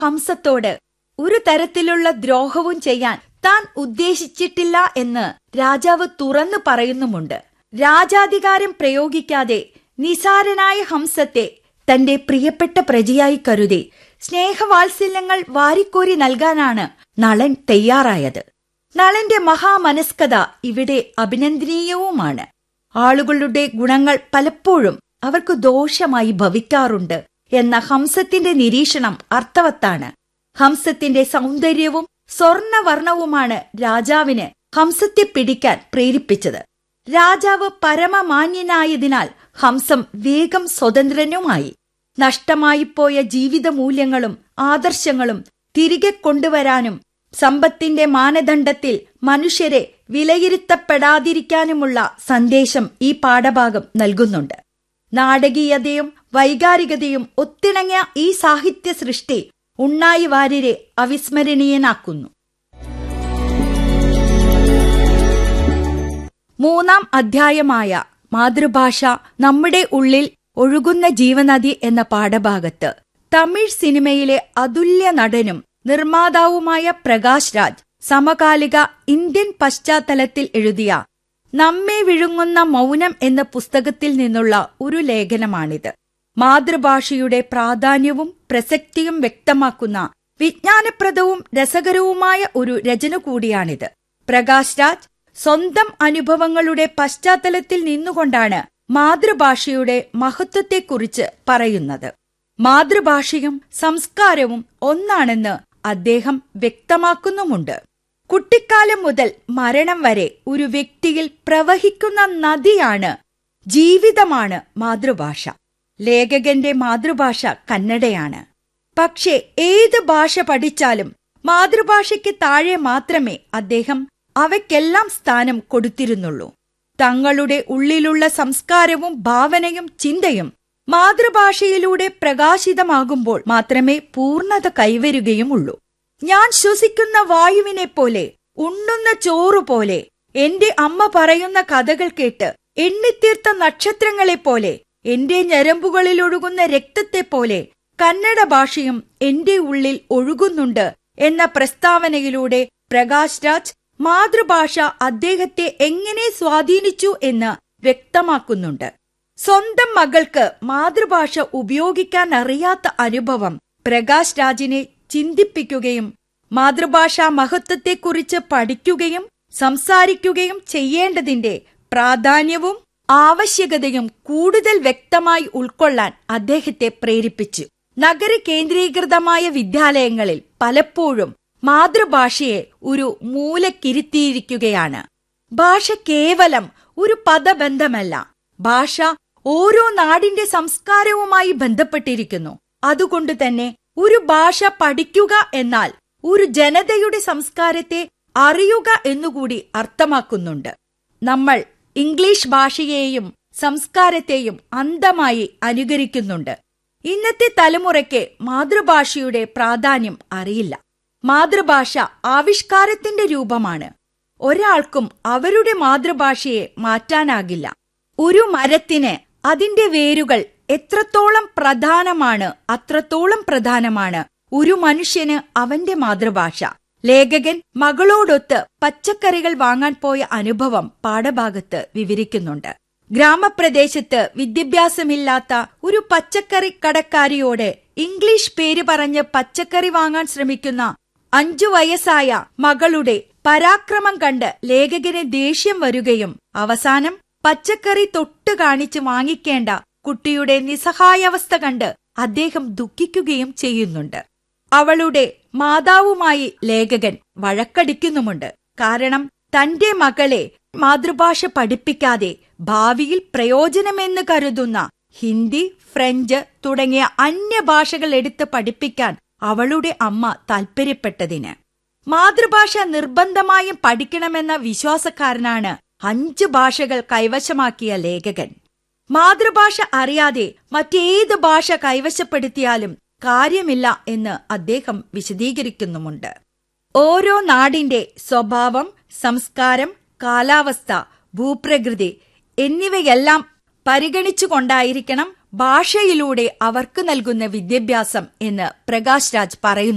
ഹംസത്തോട് ഒരു തരത്തിലുള്ള ദ്രോഹവും ചെയ്യാൻ താൻ ഉദ്ദേശിച്ചിട്ടില്ല എന്ന് രാജാവ് തുറന്നു പറയുന്നുമുണ്ട് രാജാധികാരം പ്രയോഗിക്കാതെ നിസാരനായ ഹംസത്തെ തന്റെ പ്രിയപ്പെട്ട പ്രജയായി കരുതി സ്നേഹവാത്സല്യങ്ങൾ വാരിക്കോരി നൽകാനാണ് നളൻ തയ്യാറായത് നളന്റെ മഹാമനസ്കത ഇവിടെ അഭിനന്ദനീയവുമാണ് ആളുകളുടെ ഗുണങ്ങൾ പലപ്പോഴും അവർക്ക് ദോഷമായി ഭവിക്കാറുണ്ട് എന്ന ഹംസത്തിന്റെ നിരീക്ഷണം അർത്ഥവത്താണ് ഹംസത്തിന്റെ സൗന്ദര്യവും സ്വർണവർണവുമാണ് രാജാവിന് ഹംസത്തെ പിടിക്കാൻ പ്രേരിപ്പിച്ചത് രാജാവ് പരമമാന്യനായതിനാൽ ഹംസം വേഗം സ്വതന്ത്രനുമായി നഷ്ടമായിപ്പോയ ജീവിതമൂല്യങ്ങളും ആദർശങ്ങളും തിരികെ കൊണ്ടുവരാനും സമ്പത്തിന്റെ മാനദണ്ഡത്തിൽ മനുഷ്യരെ വിലയിരുത്തപ്പെടാതിരിക്കാനുമുള്ള സന്ദേശം ഈ പാഠഭാഗം നൽകുന്നുണ്ട് നാടകീയതയും വൈകാരികതയും ഒത്തിണങ്ങിയ ഈ സാഹിത്യ സൃഷ്ടി ഉണ്ണായി വാര്യരെ അവിസ്മരണീയനാക്കുന്നു മൂന്നാം അധ്യായമായ മാതൃഭാഷ നമ്മുടെ ഉള്ളിൽ ഒഴുകുന്ന ജീവനദി എന്ന പാഠഭാഗത്ത് തമിഴ് സിനിമയിലെ അതുല്യ നടനും നിർമ്മാതാവുമായ പ്രകാശ് രാജ് സമകാലിക ഇന്ത്യൻ പശ്ചാത്തലത്തിൽ എഴുതിയ നമ്മെ വിഴുങ്ങുന്ന മൗനം എന്ന പുസ്തകത്തിൽ നിന്നുള്ള ഒരു ലേഖനമാണിത് മാതൃഭാഷയുടെ പ്രാധാന്യവും പ്രസക്തിയും വ്യക്തമാക്കുന്ന വിജ്ഞാനപ്രദവും രസകരവുമായ ഒരു രചന കൂടിയാണിത് പ്രകാശ് രാജ് സ്വന്തം അനുഭവങ്ങളുടെ പശ്ചാത്തലത്തിൽ നിന്നുകൊണ്ടാണ് മാതൃഭാഷയുടെ മഹത്വത്തെക്കുറിച്ച് പറയുന്നത് മാതൃഭാഷയും സംസ്കാരവും ഒന്നാണെന്ന് അദ്ദേഹം വ്യക്തമാക്കുന്നുമുണ്ട് കുട്ടിക്കാലം മുതൽ മരണം വരെ ഒരു വ്യക്തിയിൽ പ്രവഹിക്കുന്ന നദിയാണ് ജീവിതമാണ് മാതൃഭാഷ ലേഖകന്റെ മാതൃഭാഷ കന്നഡയാണ് പക്ഷേ ഏത് ഭാഷ പഠിച്ചാലും മാതൃഭാഷയ്ക്ക് താഴെ മാത്രമേ അദ്ദേഹം അവയ്ക്കെല്ലാം സ്ഥാനം കൊടുത്തിരുന്നുള്ളൂ തങ്ങളുടെ ഉള്ളിലുള്ള സംസ്കാരവും ഭാവനയും ചിന്തയും മാതൃഭാഷയിലൂടെ പ്രകാശിതമാകുമ്പോൾ മാത്രമേ പൂർണ്ണത കൈവരുകയുമുള്ളൂ ഞാൻ ശ്വസിക്കുന്ന വായുവിനെ പോലെ ഉണ്ണുന്ന ചോറു പോലെ എന്റെ അമ്മ പറയുന്ന കഥകൾ കേട്ട് എണ്ണിത്തീർത്ത നക്ഷത്രങ്ങളെപ്പോലെ എന്റെ ഞരമ്പുകളിൽ ഒഴുകുന്ന രക്തത്തെപ്പോലെ കന്നഡ ഭാഷയും എന്റെ ഉള്ളിൽ ഒഴുകുന്നുണ്ട് എന്ന പ്രസ്താവനയിലൂടെ പ്രകാശ് രാജ് മാതൃഭാഷ അദ്ദേഹത്തെ എങ്ങനെ സ്വാധീനിച്ചു എന്ന് വ്യക്തമാക്കുന്നുണ്ട് സ്വന്തം മകൾക്ക് മാതൃഭാഷ ഉപയോഗിക്കാൻ അറിയാത്ത അനുഭവം പ്രകാശ് രാജിനെ ചിന്തിപ്പിക്കുകയും മാതൃഭാഷാ മഹത്വത്തെക്കുറിച്ച് പഠിക്കുകയും സംസാരിക്കുകയും ചെയ്യേണ്ടതിന്റെ പ്രാധാന്യവും ആവശ്യകതയും കൂടുതൽ വ്യക്തമായി ഉൾക്കൊള്ളാൻ അദ്ദേഹത്തെ പ്രേരിപ്പിച്ചു നഗര കേന്ദ്രീകൃതമായ വിദ്യാലയങ്ങളിൽ പലപ്പോഴും മാതൃഭാഷയെ ഒരു മൂലക്കിരുത്തിയിരിക്കുകയാണ് ഭാഷ കേവലം ഒരു പദബന്ധമല്ല ഭാഷ ഓരോ നാടിന്റെ സംസ്കാരവുമായി ബന്ധപ്പെട്ടിരിക്കുന്നു അതുകൊണ്ട് തന്നെ ഒരു ഭാഷ പഠിക്കുക എന്നാൽ ഒരു ജനതയുടെ സംസ്കാരത്തെ അറിയുക എന്നുകൂടി അർത്ഥമാക്കുന്നുണ്ട് നമ്മൾ ഇംഗ്ലീഷ് ഭാഷയെയും സംസ്കാരത്തെയും അന്ധമായി അനുകരിക്കുന്നുണ്ട് ഇന്നത്തെ തലമുറയ്ക്ക് മാതൃഭാഷയുടെ പ്രാധാന്യം അറിയില്ല മാതൃഭാഷ ആവിഷ്കാരത്തിന്റെ രൂപമാണ് ഒരാൾക്കും അവരുടെ മാതൃഭാഷയെ മാറ്റാനാകില്ല ഒരു മരത്തിന് അതിന്റെ വേരുകൾ എത്രത്തോളം പ്രധാനമാണ് അത്രത്തോളം പ്രധാനമാണ് ഒരു മനുഷ്യന് അവന്റെ മാതൃഭാഷ ലേഖകൻ മകളോടൊത്ത് പച്ചക്കറികൾ വാങ്ങാൻ പോയ അനുഭവം പാഠഭാഗത്ത് വിവരിക്കുന്നുണ്ട് ഗ്രാമപ്രദേശത്ത് വിദ്യാഭ്യാസമില്ലാത്ത ഒരു പച്ചക്കറി കടക്കാരിയോട് ഇംഗ്ലീഷ് പേര് പറഞ്ഞ് പച്ചക്കറി വാങ്ങാൻ ശ്രമിക്കുന്ന അഞ്ചു വയസ്സായ മകളുടെ പരാക്രമം കണ്ട് ലേഖകന് ദേഷ്യം വരികയും അവസാനം പച്ചക്കറി തൊട്ടു കാണിച്ച് വാങ്ങിക്കേണ്ട കുട്ടിയുടെ നിസ്സഹായാവസ്ഥ കണ്ട് അദ്ദേഹം ദുഃഖിക്കുകയും ചെയ്യുന്നുണ്ട് അവളുടെ മാതാവുമായി ലേഖകൻ വഴക്കടിക്കുന്നുമുണ്ട് കാരണം തന്റെ മകളെ മാതൃഭാഷ പഠിപ്പിക്കാതെ ഭാവിയിൽ പ്രയോജനമെന്ന് കരുതുന്ന ഹിന്ദി ഫ്രഞ്ച് തുടങ്ങിയ അന്യഭാഷകൾ എടുത്ത് പഠിപ്പിക്കാൻ അവളുടെ അമ്മ താൽപ്പര്യപ്പെട്ടതിന് മാതൃഭാഷ നിർബന്ധമായും പഠിക്കണമെന്ന വിശ്വാസക്കാരനാണ് അഞ്ച് ഭാഷകൾ കൈവശമാക്കിയ ലേഖകൻ മാതൃഭാഷ അറിയാതെ മറ്റേത് ഭാഷ കൈവശപ്പെടുത്തിയാലും കാര്യമില്ല എന്ന് അദ്ദേഹം വിശദീകരിക്കുന്നുമുണ്ട് ഓരോ നാടിന്റെ സ്വഭാവം സംസ്കാരം കാലാവസ്ഥ ഭൂപ്രകൃതി എന്നിവയെല്ലാം പരിഗണിച്ചുകൊണ്ടായിരിക്കണം ഭാഷയിലൂടെ അവർക്ക് നൽകുന്ന വിദ്യാഭ്യാസം എന്ന് പ്രകാശ് രാജ് പറയുന്നു